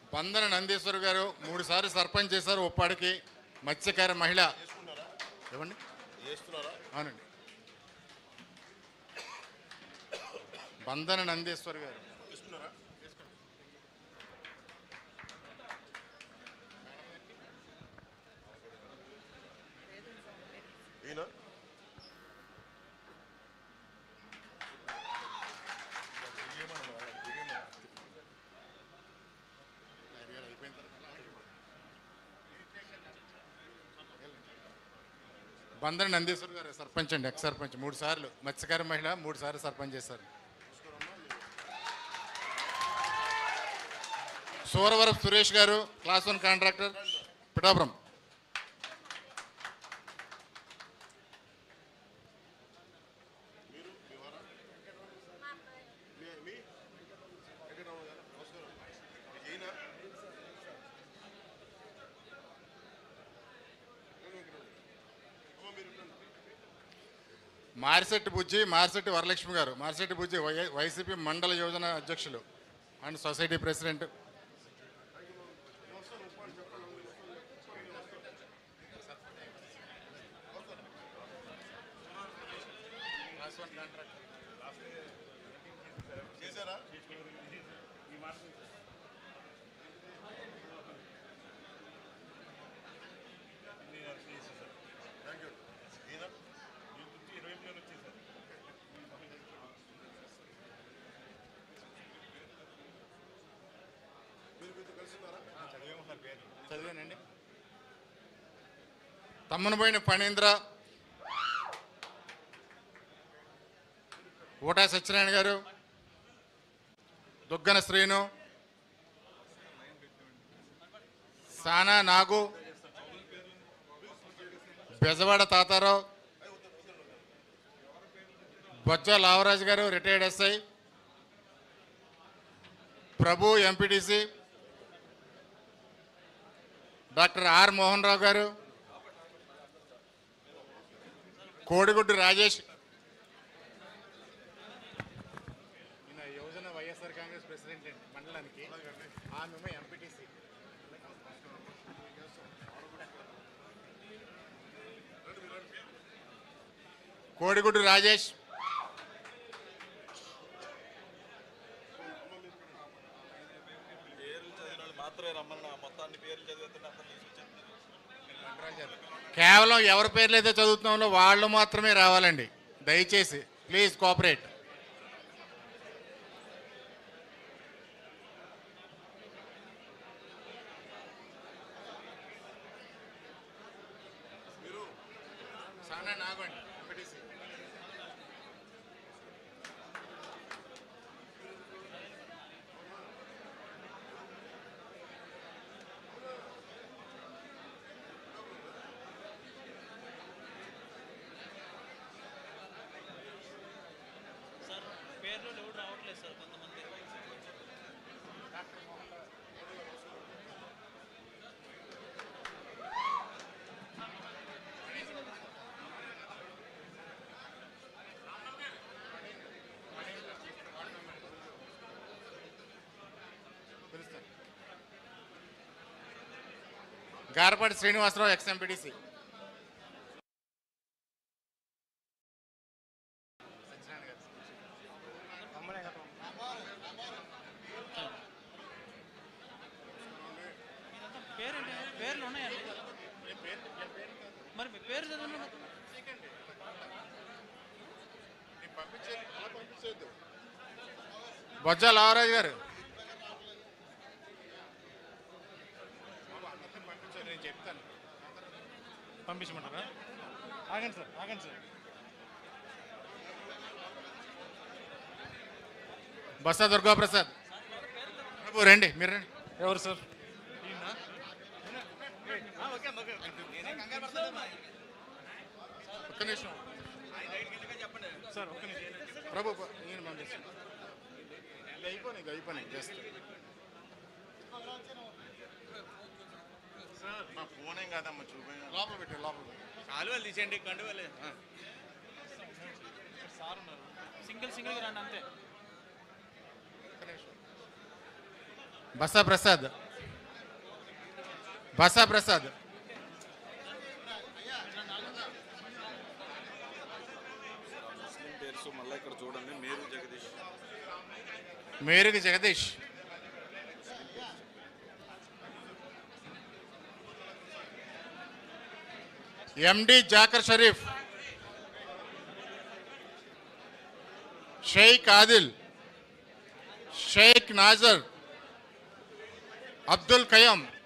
బందన నందీశ్వర్ గారు మూడు సార్లు సర్పంచ్ చేశారు ఉప్పాడికి మత్స్యకార మహిళ ఇవ్వండి అవునండి బందన నందీశ్వర్ గారు ఈయన బందన నందీశ్వర్ గారు సర్పంచ్ అండి ఎక్స్ సర్పంచ్ మూడు సార్లు మత్స్యకార మహిళ మూడు సార్లు సర్పంచ్ చేశారు Suravaram Suresh garu class one contractor Pithapuram మీ వెంకటరావు గారు నమస్కారం ఈయన అమ్మ మీరు ఉండండి. మారిశెట్టి బుజ్జి మారిశెట్టి వరలక్ష్మి గారు మారిశెట్టి బుజ్జి వై- వైసీపీ మండల యోజన అధ్యక్షులు అండ్ సొసైటీ ప్రెసిడెంట్ చేశారా థ్యాంక్ యూ ఈయన మీరు మీతో కలిసి ఉన్నారా చదివానండి తమ్మనబోయిన ఫణీంద్ర ఊటా సత్యనారాయణ గారు దుగ్గన శ్రీను సానా నాగు Bezawada Tatarao Bojja Lavaraju garu retired SI Prabhu MPTC doctor R Mohan Rao garu కోడిగుడ్డు రాజేష్ ఈయన యువజన వైఎస్ఆర్ కాంగ్రెస్ ప్రెసిడెంట్ అండి మండలానికి ఆమె ఎంపీటీసీ కోడిగుడ్డు రాజేష్ పేర్లు చదివిన వాళ్ళు మాత్రమే రమ్మన్నా మొత్తాన్ని పేర్లు చదివితే అర్థం చేసి కేవలం ఎవరి పేర్లు అయితే చదువుతున్నామో వాళ్ళు మాత్రమే రావాలండి దయచేసి ప్లీజ్ కోఆపరేట్ సానా నాగండి ఎంపీటీసీ సార్ పేర్లు ఎవరు రావట్లేదు సార్ కొంతమంది గారపాటి శ్రీనివాసరావు ఎక్స్ ఎంపీటీసీ ఇదంతా పేరేంటి పేర్లు ఉన్నాయండి మరి మీ పేరు చదవండి మొత్తం బొజ్జ లావరాజు గారు నేను చెప్తాను పంపించమంటారా ఆగండి సార్ ఆగండి సార్ బస్సా దుర్గాప్రసాద్ బాబు రండి మీరు రండి ఎవరు సార్ ఒక్క నిమిషం సార్ ఒక్క నిమిషం ప్రభు ప- నేను పంపిస్తాను ఇది అయిపోయినాయి ఇది అయిపోయినాయి జస్ట్ మా ఫోన్ ఏం కాదమ్మా చూపే లోపల పెట్టి లోపల పెట్టు. కాలువలు తీసేయండి కండువలే సింగిల్ సింగిల్గా రండి అంతే బస్సా ప్రసాద్ బసా ప్రసాద్ ముస్లిం పేర్స్ మళ్ళీ ఇక్కడ చూడండి మీరు జగదీష్ మేరుగు జగదీష్ ఎండి జాకర్ షరీఫ్ షేక్ ఆదిల్ షేక్ నాజర్ అబ్దుల్ కయాం